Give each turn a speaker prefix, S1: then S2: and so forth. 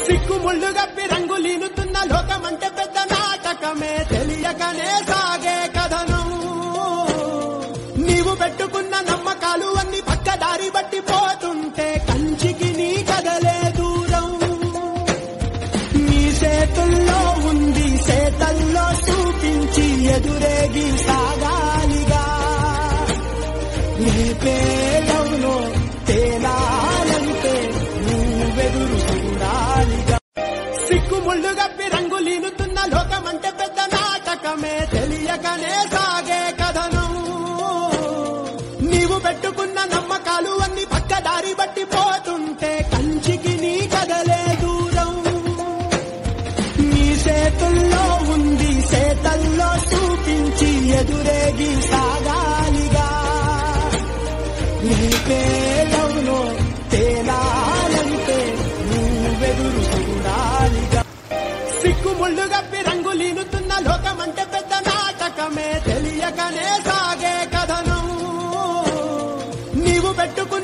S1: సిక్కు ముళ్ళు గప్పి రంగులీనుతున్న లోకమంటే పెద్ద నాటకమే తెలియకనే సాగే కథనం నీవు పెట్టుకున్న నమ్మకాలు అన్ని పక్కదారి బట్టి పోతుంటే కంచికి నీ కదలే దూరం నీ చేతుల్లో ఉంది చేతల్లో చూపించి ఎదురేగి సాగాలిగా నీ పేదవులో తేలాలంటే నువ్వెదురు చూడాలిగా సిక్కు ముళ్ళు గప్పి రంగులీనుతున్న లోకమంటే పెద్ద నాటకమే తెలియకనే సాగే కథనం నీవు పెట్టుకున్న నమ్మకాలు అన్ని పక్కదారి బట్టి పోతుంటే కంచికి నీ కదలే దూరం నీ చేతుల్లో ఉంది చేతల్లో చూపించి ఎదురేగి సాగాలిగా నీ పేదవులో తేలాలంటే నువ్వెదురు చూడాలిగా సిక్కు ముళ్ళు గప్పి రంగులీనుతున్న లోకమంటే పెద్ద నాటకమే తెలియకనే సాగే కథనం నీవు పెట్టుకున్న